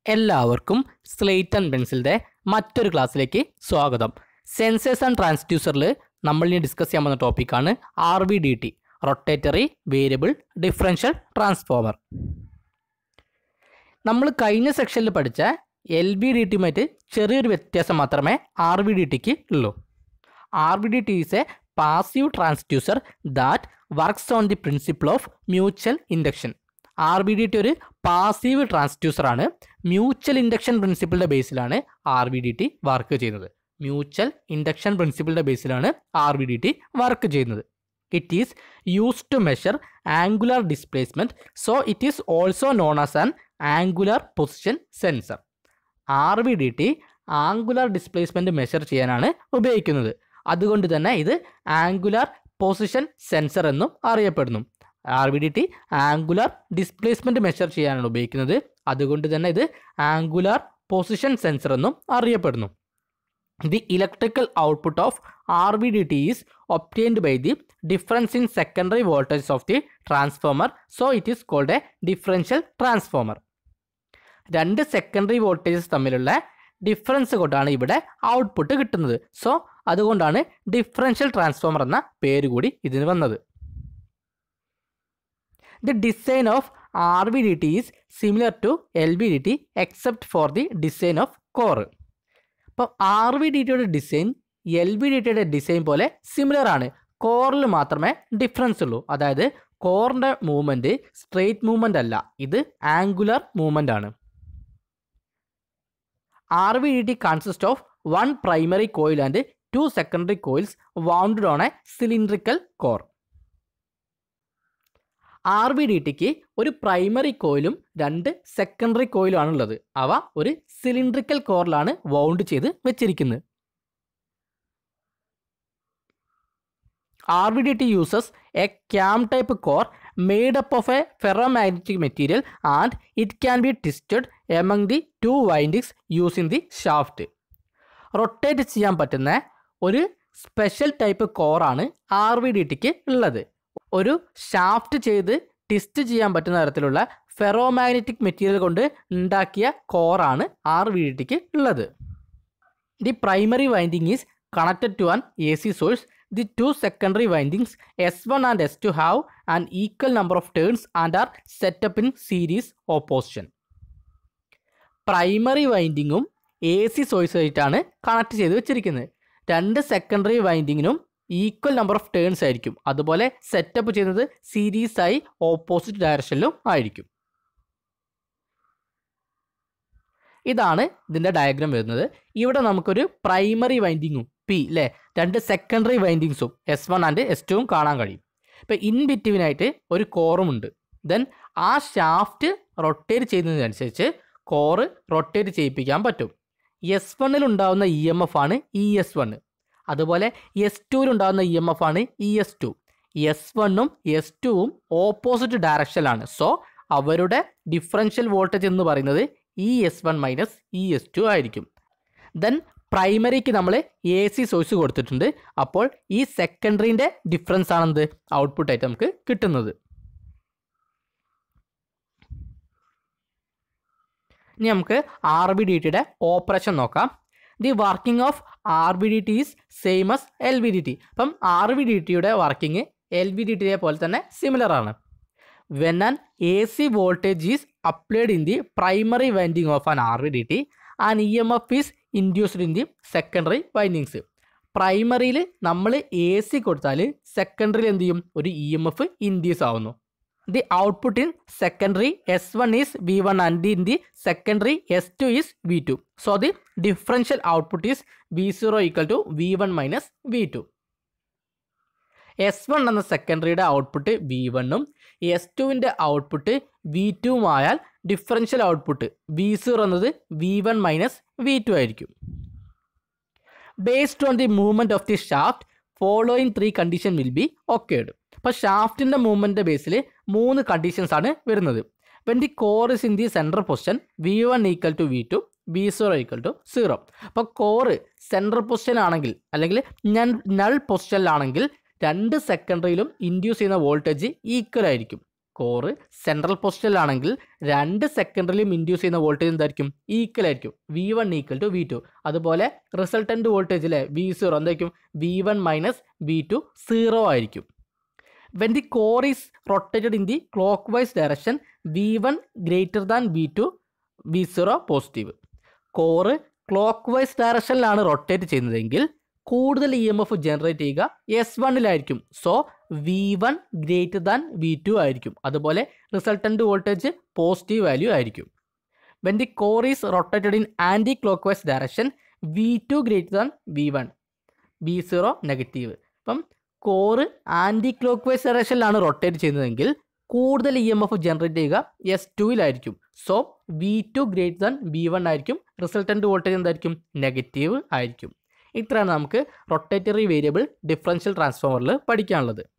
എല്ലാവർക്കും slate and പെൻസിലിൻ്റെ മറ്റൊരു ക്ലാസ്സിലേക്ക് സ്വാഗതം സെൻസേഴ്സ് ആൻഡ് ട്രാൻസ്ഡ്യൂസറിൽ നമ്മൾ ഇനി ഡിസ്കസ് ചെയ്യാൻ പോകുന്ന ടോപ്പിക്കാണ് R V D T rotatory variable differential transformer നമ്മൾ കഴിഞ്ഞ സെക്ഷനിൽ പഠിച്ച എൽ ബി ഡി ടിയുമായിട്ട് ചെറിയൊരു വ്യത്യാസം മാത്രമേ ആർ വി ഡി ടിക്ക് ഉള്ളൂ R V D T is a passive transducer that works on the principle of mutual induction R B D T ഒരു പാസീവ് ട്രാൻസ്ഡ്യൂസർ ആണ് മ്യൂച്വൽ ഇൻഡക്ഷൻ പ്രിൻസിപ്പിളിൻ്റെ ബേസിലാണ് R B D T work ചെയ്യുന്നത് mutual induction പ്രിൻസിപ്പിളിൻ്റെ ബേസിലാണ് R B D T work ചെയ്യുന്നത് it is use to measure angular displacement so it is also known as an angular position sensor R B D T angular displacement measure ചെയ്യാനാണ് ഉപയോഗിക്കുന്നത് അതുകൊണ്ട് തന്നെ ഇത് angular position sensor എന്നും അറിയപ്പെടുന്നു R B D T angular displacement measure ചെയ്യാനാണ് ഉപയോഗിക്കുന്നത് അതുകൊണ്ട് തന്നെ ഇത് ആംഗുലർ പൊസിഷൻ സെൻസർ എന്നും അറിയപ്പെടുന്നു the electrical output of R B D T is obtained by the difference in secondary voltage of the transformer so it is called a differential transformer രണ്ട് secondary voltages തമ്മിലുള്ള difference കൊണ്ടാണ് ഇവിടെ output കിട്ടുന്നത് so അതുകൊണ്ടാണ് differential transformer എന്ന പേര് കൂടി ഇതിന് വന്നത് the design of R B D T is similar to L B D T except for the design of core അപ്പോൾ ആർ ബി ഡി ടിയുടെ ഡിസൈൻ എൽ ബി ഡി ടിയുടെ ഡിസൈൻ പോലെ സിമിലർ ആണ് കോറിൽ മാത്രമേ ഡിഫറൻസ് ഉള്ളൂ അതായത് കോറിൻ്റെ മൂവ്മെൻറ്റ് സ്ട്രെയിറ്റ് മൂവ്മെൻ്റ് അല്ല ഇത് ആംഗുലർ മൂവ്മെൻ്റ് ആണ് R B D T consist of one primary coil and two secondary coils wounded on a cylindrical core R B D ടിക്ക് ഒരു പ്രൈമറി കോയിലും രണ്ട് സെക്കൻഡറി കോയിലും ആണുള്ളത് അവ ഒരു സിലിണ്ട്രിക്കൽ കോറിലാണ് വൗണ്ട് ചെയ്ത് വെച്ചിരിക്കുന്നത് R B D T uses a cam type core made up of a ferromagnetic material and it can be twisted among the two windings using the shaft rotate ചെയ്യാൻ പറ്റുന്ന ഒരു special type കോറാണ് R V D ടിക്ക് ഉള്ളത് ഒരു shaft ചെയ്ത് twist ചെയ്യാൻ പറ്റുന്ന തരത്തിലുള്ള ഫെറോമാഗ്നറ്റിക് മെറ്റീരിയൽ കൊണ്ട് ഉണ്ടാക്കിയ കോറാണ് ആർ വി ഡി ടിക്ക് ഉള്ളത് the primary winding is connected to an A C source the two secondary windings S one and S two have an equal number of turns and are set up in series opposition primary വൈൻഡിങ്ങും A C സോഴ്സായിട്ടാണ് connect ചെയ്ത് വെച്ചിരിക്കുന്നത് രണ്ട് secondary വൈൻഡിങ്ങിനും equal number of turns ആയിരിക്കും അതുപോലെ setup ചെയ്യുന്നത് series ആയി ഓപ്പോസിറ്റ് ഡയറക്ഷനിലും ആയിരിക്കും ഇതാണ് ഇതിൻ്റെ ഡയഗ്രാം വരുന്നത് ഇവിടെ നമുക്കൊരു പ്രൈമറി വൈൻഡിങ്ങും പി അല്ലേ രണ്ട് സെക്കൻഡറി വൈൻഡിങ്സും എസ് വൺ ആൻഡ് എസ് ടുവും കാണാൻ കഴിയും ഇപ്പോൾ ഇൻ ബിറ്റ്വീനായിട്ട് ഒരു കോറും ഉണ്ട് ദെൻ ആ ഷാഫ്റ്റ് റൊട്ടേറ്റ് ചെയ്യുന്നതിനനുസരിച്ച് കോറ് റൊട്ടേറ്റ് ചെയ്യിപ്പിക്കാൻ പറ്റും എസ് വണ്ണിൽ ഉണ്ടാകുന്ന ഇ എം എഫ് ആണ് ഇ എസ് വണ്ണ് അതുപോലെ എസ് ടുവിൽ ഉണ്ടാകുന്ന ഇ എം എഫ് ആണ് ഇ എസ് ടു എസ് വണ്ണും എസ് ടുവും ഓപ്പോസിറ്റ് ഡയറക്ഷനിലാണ് സോ അവരുടെ ഡിഫറൻഷ്യൽ വോൾട്ടേജ് എന്ന് പറയുന്നത് E S one minus E S two ആയിരിക്കും ദെൻ പ്രൈമറിക്ക് നമ്മൾ എ സി സോഴ്സ് കൊടുത്തിട്ടുണ്ട് അപ്പോൾ ഈ സെക്കൻഡറിൻ്റെ ഡിഫറൻസ് ആണെന്ത് ഔട്ട്പുട്ടായിട്ട് നമുക്ക് കിട്ടുന്നത് ഇനി നമുക്ക് ആർ ബി ഡി ടിയുടെ ഓപ്പറേഷൻ നോക്കാം the working of R B D T is same as L B D T അപ്പം ആർ ബി ഡി ടിയുടെ വർക്കിംഗ് എൽ ബി ഡി ടിയെ പോലെ തന്നെ സിമിലർ ആണ് when an A C voltage is applied in the primary winding of an R B D T an E M F is induced in the secondary windings പ്രൈമറിയിൽ നമ്മൾ A C കൊടുത്താൽ സെക്കൻഡറിയിൽ എന്ത് ചെയ്യും ഒരു ഇ എം എഫ് ഇൻഡ്യൂസ് ആവുന്നു the output in secondary S one is V one and in the secondary S two is V two so the differential output is V zero equal to V one minus V two S one എന്ന സെക്കൻഡറിയുടെ output V വണ്ണും S ടുവിൻ്റെ output V ടുവുമായാൽ differential output V zero എന്നത് V one minus V two ആയിരിക്കും based on the movement of the shaft following three condition will be occurred അപ്പോൾ ഷാഫ്റ്റിൻ്റെ movement ബേസിൽ മൂന്ന് കണ്ടീഷൻസ് ആണ് വരുന്നത് when the core is in the central position V one equal to V two V zero equal to zero അപ്പോൾ core central position ആണെങ്കിൽ അല്ലെങ്കിൽ ഞാൻ നൾ പൊസിഷനിലാണെങ്കിൽ രണ്ട് സെക്കൻഡറിയിലും ഇൻഡ്യൂസ് ചെയ്യുന്ന വോൾട്ടേജ് ഈക്വൽ ആയിരിക്കും കോറ് സെൻട്രൽ പൊസിഷനിലാണെങ്കിൽ രണ്ട് സെക്കൻഡറിലും ഇൻഡ്യൂസ് ചെയ്യുന്ന വോൾട്ടേജ് എന്തായിരിക്കും ഈക്വൽ ആയിരിക്കും V one equal to V two അതുപോലെ റിസൾട്ടൻ്റ് വോൾട്ടേജിലെ വി സീറോ എന്തായിരിക്കും V one minus V two zero ആയിരിക്കും when the core is rotated in the clock vice direction V one greater than V two V zero positive core clock vice ഡയറക്ഷനിലാണ് rotate ചെയ്യുന്നതെങ്കിൽ കൂടുതൽ E M F generate ചെയ്യുക S വണ്ണിലായിരിക്കും so V one greater than V two ആയിരിക്കും അതുപോലെ resultant voltage positive value ആയിരിക്കും when the core is rotated in clock vice direction V two greater than V one V zero negative അപ്പം core clock vice ഡയറക്ഷനിലാണ് rotate ചെയ്യുന്നതെങ്കിൽ കൂടുതൽ E M F generate ചെയ്യുക S ടുവിലായിരിക്കും so V two greater than V one ആയിരിക്കും resultant voltage എന്തായിരിക്കും negative ആയിരിക്കും ഇത്രയാണ് നമുക്ക് റൊട്ടേറ്ററി വേരിയബിൾ ഡിഫറൻഷ്യൽ ട്രാൻസ്ഫോമറിൽ പഠിക്കാനുള്ളത്